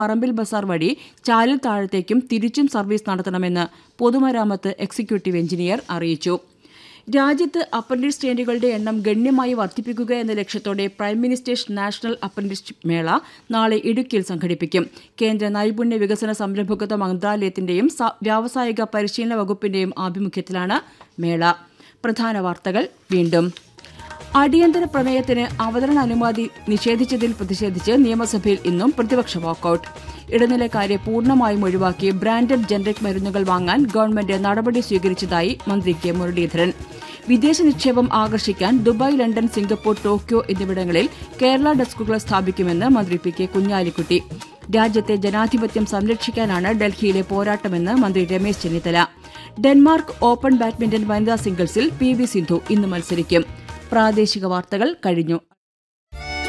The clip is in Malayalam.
പറമ്പിൽ ബസാർ വഴി ചാലിൽ താഴത്തേക്കും തിരിച്ചും സർവീസ് നടത്തണമെന്ന് പൊതുമരാമത്ത് എക്സിക്യൂട്ടീവ് എഞ്ചിനീയർ അറിയിച്ചു രാജ്യത്ത് അപ്രന്റീസ് ട്രെയിനുകളുടെ എണ്ണം ഗണ്യമായി വർദ്ധിപ്പിക്കുക എന്ന ലക്ഷ്യത്തോടെ പ്രൈം മിനിസ്റ്റേഴ്സ് നാഷണൽ അപ്രന്റീസ്ഷിപ്പ് മേള നാളെ ഇടുക്കിയിൽ സംഘടിപ്പിക്കും കേന്ദ്ര നൈപുണ്യ വികസന സംരംഭകത്വ മന്ത്രാലയത്തിന്റെയും സ- വ്യാവസായിക പരിശീലന വകുപ്പിന്റെയും ആഭിമുഖ്യത്തിലാണ് മേള പ്രധാന വാർത്തകൾ വീണ്ടും അടിയന്തര പ്രമേയത്തിന് അവതരണ അനുമതി നിഷേധിച്ചതിൽ പ്രതിഷേധിച്ച് നിയമസഭയിൽ ഇന്നും പ്രതിപക്ഷ വാക്കൌട്ട് ഇടനിലക്കാരെ പൂർണ്ണമായും ഒഴിവാക്കി ബ്രാൻഡഡ് ജനറിക് മരുന്നുകൾ വാങ്ങാൻ ഗവൺമെന്റ് നടപടി സ്വീകരിച്ചതായി മന്ത്രി കെ മുരളീധരൻ വിദേശ നിക്ഷേപം ആകർഷിക്കാൻ ദുബായ് ലണ്ടൻ സിംഗപ്പൂർ ടോക്കിയോ എന്നിവിടങ്ങളിൽ കേരള ഡെസ്കുകൾ സ്ഥാപിക്കുമെന്ന് മന്ത്രി പി കെ കുഞ്ഞാലിക്കുട്ടി രാജ്യത്തെ ജനാധിപത്യം സംരക്ഷിക്കാനാണ് ഡൽഹിയിലെ പോരാട്ടമെന്ന് മന്ത്രി Ramesh Chennithala Denmark open badminton വനിതാ സിംഗിൾസിൽ പി വി സിന്ധു ഇന്ന് മത്സരിക്കും പ്രാദേശിക വാർത്തകൾ കഴിഞ്ഞു